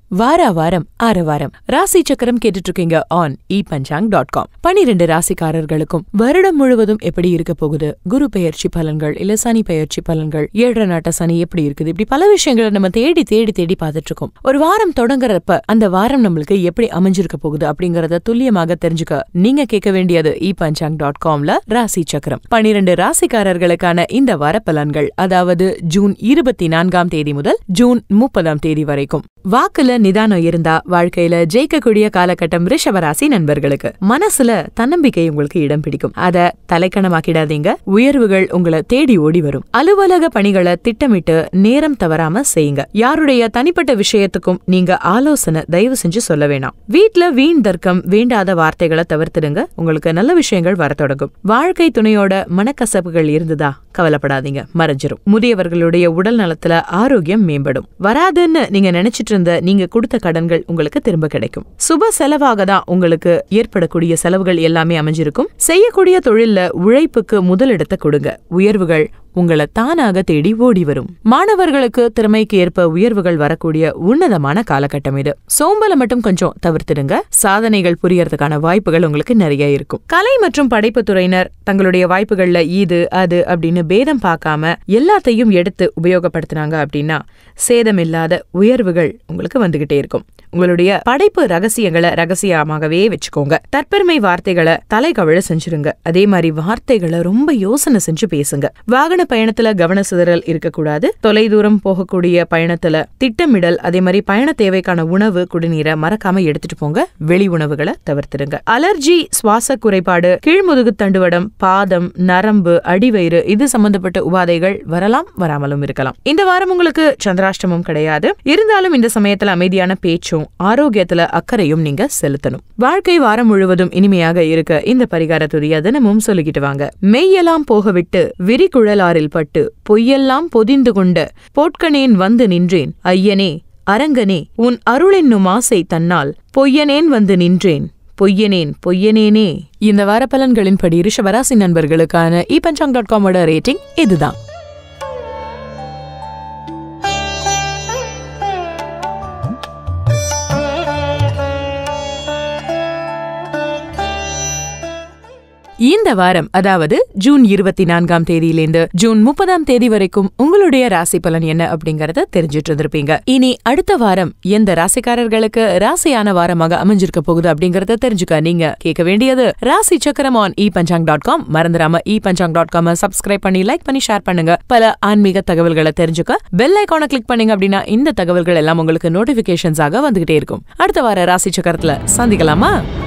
வாரா வாரம் ஆர வாரம் ராசி சக்கரம் கேட்டுட்டு இருக்கீங்க on e Panchang dot com பனிரெண்டு ராசிக்காரர்களுக்கும் வருடம் முழுவதும் எப்படி இருக்க போகுது குரு பெயர்ச்சி பலன்கள் இல்ல சனி பெயர்ச்சி பலன்கள் ஏழரை நாட்ட சனி எப்படி இருக்குது இப்படி பல விஷயங்களை நம்ம தேடி தேடி தேடி பார்த்துட்டு இருக்கோம் ஒரு வாரம் தொடங்குறப்ப அந்த வாரம் நம்மளுக்கு எப்படி அமைஞ்சிருக்க போகுது அப்படிங்கறத துல்லியமாக தெரிஞ்சுக்க நீங்க கேட்க வேண்டியது இ பஞ்சாங் டாட் காம்ல ராசி சக்கரம் பனிரெண்டு ராசிக்காரர்களுக்கான இந்த வார பலன்கள் அதாவது ஜூன் இருபத்தி நான்காம் தேதி முதல் ஜூன் முப்பதாம் தேதி வரைக்கும் வாக்குல நிதானம் இருந்தா வாழ்க்கையில ஜெயிக்கக்கூடிய காலகட்டம் ரிஷபராசி நண்பர்களுக்கு மனசுல தன்னம்பிக்கை உங்களுக்கு இடம் பிடிக்கும் அத தலைக்கணமாக்கிடாதீங்க உயர்வுகள் உங்களை தேடி ஓடி வரும் அலுவலக பணிகளை திட்டமிட்டு நேரம் தவறாம செய்யுங்க யாருடைய தனிப்பட்ட விஷயத்துக்கும் நீங்க ஆலோசனை தயவு செஞ்சு சொல்ல வேணாம் வீட்ல வீண் தர்க்கம் வேண்டாத வார்த்தைகளை தவிர்த்திடுங்க உங்களுக்கு நல்ல விஷயங்கள் வர தொடங்கும் வாழ்க்கை துணையோட மனக்கசப்புகள் இருந்ததா கவலைப்படாதீங்க மறைஞ்சிரும் முதியவர்களுடைய உடல் நலத்துல ஆரோக்கியம் மேம்படும் வராதுன்னு நீங்க நினைச்சிட்டு இருந்த நீங்க கொடுத்த கடன்கள் உங்களுக்கு திரும்ப கிடைக்கும் சுப செலவாக தான் உங்களுக்கு ஏற்படக்கூடிய செலவுகள் எல்லாமே அமைஞ்சிருக்கும் செய்யக்கூடிய தொழில்ல உழைப்புக்கு முதலிடத்தை கொடுங்க உயர்வுகள் உங்களை தானாக தேடி ஓடி வரும் மாணவர்களுக்கு திறமைக்கு ஏற்ப உயர்வுகள் வரக்கூடிய உன்னதமான காலகட்டம் இது சோம்பலை மட்டும் கொஞ்சம் தவிர்த்திடுங்க சாதனைகள் புரியறதுக்கான வாய்ப்புகள் உங்களுக்கு நிறைய இருக்கும் கலை மற்றும் படைப்பு துறையினர் தங்களுடைய வாய்ப்புகள்ல இது அது அப்படின்னு பேதம் பார்க்காம எல்லாத்தையும் எடுத்து உபயோகப்படுத்தினாங்க அப்படின்னா சேதமில்லாத உயர்வுகள் உங்களுக்கு வந்துகிட்டே இருக்கும் உங்களுடைய படைப்பு ரகசியங்களை ரகசியமாகவே வச்சுக்கோங்க தற்பெருமை வார்த்தைகளை தலைகவிழ செஞ்சிருங்க அதே மாதிரி வார்த்தைகளை ரொம்ப யோசனை செஞ்சு பேசுங்க வாகன பயணத்துல கவன சிதறல் இருக்கக்கூடாது தொலைதூரம் போகக்கூடிய பயணத்துல திட்டமிடல் அதே மாதிரி பயண தேவைக்கான உணவு குடிநீரை மறக்காம எடுத்துட்டு போங்க வெளி உணவுகளை தவிர்த்திருங்க அலர்ஜி சுவாச குறைபாடு கீழ்முதுகு தண்டுவடம் பாதம் நரம்பு அடிவயிறு இது சம்பந்தப்பட்ட உபாதைகள் வரலாம் வராமலும் இருக்கலாம் இந்த வாரம் உங்களுக்கு சந்திராஷ்டமம் கிடையாது இருந்தாலும் இந்த சமயத்துல அமைதியான பேச்சும் ஆரோக்கியத்துல அக்கறையும் நீங்க செலுத்தணும் வாழ்க்கை வாரம் முழுவதும் இனிமையாக இருக்க இந்த பரிகார துதிய தினமும் சொல்லிக்கிட்டு வாங்க மெய்யெல்லாம் போகவிட்டு விரிகுழலாரில் பட்டு பொய்யெல்லாம் பொதிந்து கொண்ட போட்கனேன் வந்து நின்றேன் ஐயனே அரங்கனே உன் அருளென்னும் ஆசை தன்னால் பொய்யனேன் வந்து நின்றேன் பொய்யனேன் பொய்யனேனே இந்த வார பலன்களின்படி ரிஷபராசி நண்பர்களுக்கான இ பஞ்சாங் டாட் காமோட ரேட்டிங் இதுதான் இந்த வாரம் அதாவது ஜூன் இருபத்தி நான்காம் தேதியிலேருந்து ஜூன் முப்பதாம் தேதி வரைக்கும் உங்களுடைய ராசி பலன் என்ன அப்படிங்கறத தெரிஞ்சிட்டு இருந்திருப்பீங்க இனி அடுத்த வாரம் எந்த ராசிக்காரர்களுக்கு ராசியான வாரமாக அமைஞ்சிருக்க போகுது அப்படிங்கறத தெரிஞ்சுக்க நீங்க கேட்க வேண்டியது ராசி சக்கரம் on e Panchang dot com மறந்துடாம e Panchang dot com subscribe பண்ணி லைக் பண்ணி ஷேர் பண்ணுங்க பல ஆன்மீக தகவல்களை தெரிஞ்சுக்க பெல் ஐக்கான கிளிக் பண்ணீங்க அப்படின்னா இந்த தகவல்கள் எல்லாம் உங்களுக்கு நோட்டிபிகேஷன்ஸாக வந்துகிட்டே இருக்கும் அடுத்த வார ராசி சக்கரத்துல சந்திக்கலாமா